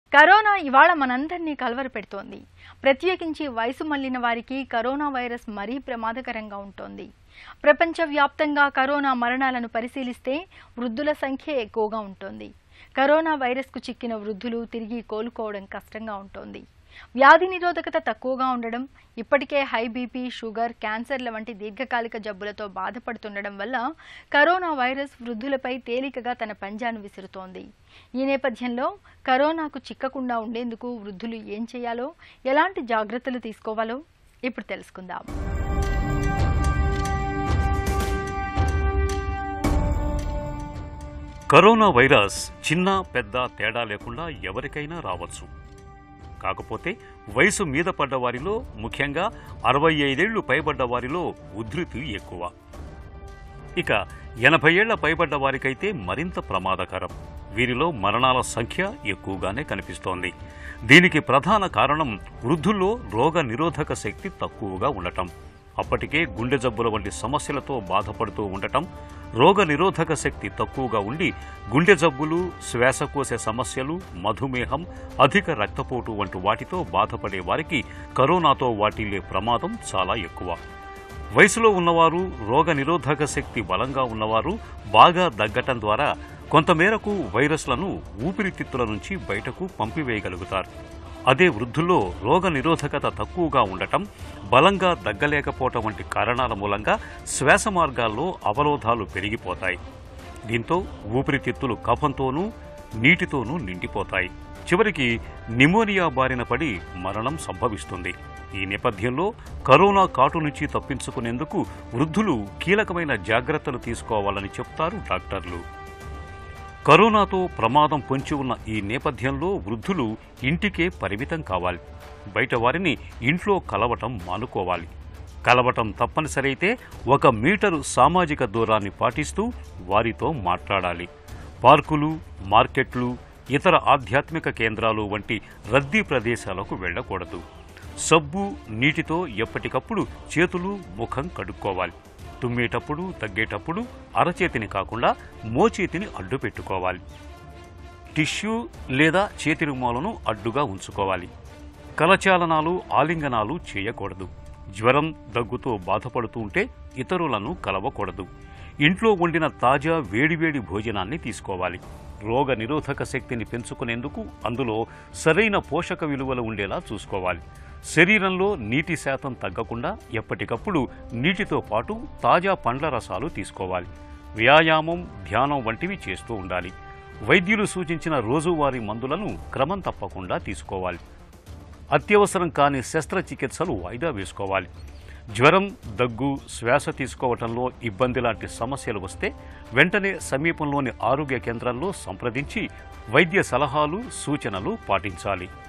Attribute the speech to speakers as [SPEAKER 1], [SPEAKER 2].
[SPEAKER 1] corona ఇవాళ మనందరినీ కలవరపెడుతోంది ప్రత్యేకించి వయసు మళ్లిన వారికి కరోనా వైరస్ మరీ ప్రమాదకరంగా ఉంటోంది ప్రపంచవ్యాప్తంగా కరోనా మరణాలను పరిశీలిస్తే వృద్ధుల సంఖ్య ఎక్కువగా ఉంటుంది కరోనా వైరస్కు చిక్కిన వృద్ధులు తిరిగి కోలుకోవడం కష్టంగా ఉంటుంది వ్యాధి నిరోధకత తక్కువగా ఉండడం ఇప్పటికే హై బీపీ షుగర్ క్యాన్సర్ల వంటి దీర్ఘకాలిక జబ్బులతో బాధపడుతుండడం వల్ల కరోనా వైరస్ వృద్ధులపై తేలికగా తన పంజాను విసురుతోంది ఈ నేపథ్యంలో కరోనాకు చిక్కకుండా ఉండేందుకు వృద్ధులు ఏం చేయాలో ఎలాంటి జాగ్రత్తలు తీసుకోవాలో ఇప్పుడు తెలుసుకుందాం
[SPEAKER 2] కరోనా వైరస్ చిన్న పెద్ద తేడా లేకుండా ఎవరికైనా రావచ్చు కాకపోతే వయసు మీద పడ్డ వారిలో ముఖ్యంగా అరవై ఐదేళ్లు పైబడ్డ వారిలో ఉధృతి ఎక్కువ ఇక ఎనభై ఏళ్ల పైబడ్డ వారికైతే మరింత ప్రమాదకరం వీరిలో మరణాల సంఖ్య ఎక్కువగానే కనిపిస్తోంది దీనికి ప్రధాన కారణం వృద్ధుల్లో రోగ నిరోధక శక్తి తక్కువగా ఉండటం అప్పటికే గుండె జబ్బుల వంటి సమస్యలతో బాధపడుతూ ఉండటం రోగ నిరోధక శక్తి తక్కువగా ఉండి గుండె జబ్బులు శ్వాసకోశ సమస్యలు మధుమేహం అధిక రక్తపోటు వంటి వాటితో బాధపడే వారికి కరోనాతో వాటిల్లే ప్రమాదం చాలా ఎక్కువ వయసులో ఉన్నవారు రోగ నిరోధక శక్తి బలంగా ఉన్నవారు బాగా దగ్గటం ద్వారా కొంతమేరకు వైరస్లను ఊపిరితిత్తుల నుంచి బయటకు పంపివేయగలుగుతారు అదే వృద్ధుల్లో రోగ నిరోధకత తక్కువగా ఉండటం బలంగా దగ్గలేకపోవటం వంటి కారణాల మూలంగా శ్వాస మార్గాల్లో అవరోధాలు పెరిగిపోతాయి దీంతో ఊపిరితిత్తులు కఫంతోనూ నీటితోనూ నిండిపోతాయి చివరికి నిమోనియా బారిన పడి మరణం సంభవిస్తుంది ఈ నేపథ్యంలో కరోనా కాటు నుంచి తప్పించుకునేందుకు వృద్ధులు కీలకమైన జాగ్రత్తలు తీసుకోవాలని చెప్తారు డాక్టర్లు కరోనాతో ప్రమాదం పొంచి ఉన్న ఈ నేపథ్యంలో వృద్ధులు ఇంటికే పరిమితం కావాలి బయట వారిని ఇంట్లో కలవటం మానుకోవాలి కలవటం తప్పనిసరైతే ఒక మీటరు సామాజిక దూరాన్ని పాటిస్తూ వారితో మాట్లాడాలి పార్కులు మార్కెట్లు ఇతర ఆధ్యాత్మిక కేంద్రాలు వంటి రద్దీ ప్రదేశాలకు వెళ్ళకూడదు సబ్బు నీటితో ఎప్పటికప్పుడు చేతులు ముఖం కడుక్కోవాలి తుమ్మేటప్పుడు తగ్గేటప్పుడు అరచేతిని కాకుండా మోచేతిని అడ్డు పెట్టుకోవాలి టిష్యూ లేదా చేతి రుమాలను అడ్డుగా ఉంచుకోవాలి కలచాలనాలు ఆలింగనాలు చేయకూడదు జ్వరం దగ్గుతో బాధపడుతూ ఉంటే ఇతరులను కలవకూడదు ఇంట్లో వండిన తాజా వేడివేడి భోజనాన్ని తీసుకోవాలి రోగ నిరోధక శక్తిని పెంచుకునేందుకు అందులో సరైన పోషక విలువలు ఉండేలా చూసుకోవాలి శరీరంలో నీటి శాతం తగ్గకుండా ఎప్పటికప్పుడు నీటితో పాటు తాజా పండ్ల రసాలు తీసుకోవాలి వ్యాయామం ధ్యానం వంటివి చేస్తూ ఉండాలి వైద్యులు సూచించిన రోజువారీ మందులను క్రమం తప్పకుండా తీసుకోవాలి అత్యవసరం కాని శస్త్రచికిత్సలు వాయిదా వేసుకోవాలి జ్వరం దగ్గు శ్వాస తీసుకోవటంలో ఇబ్బంది లాంటి సమస్యలు వస్తే వెంటనే సమీపంలోని ఆరోగ్య కేంద్రాల్లో సంప్రదించి వైద్య సలహాలు సూచనలు పాటించాలి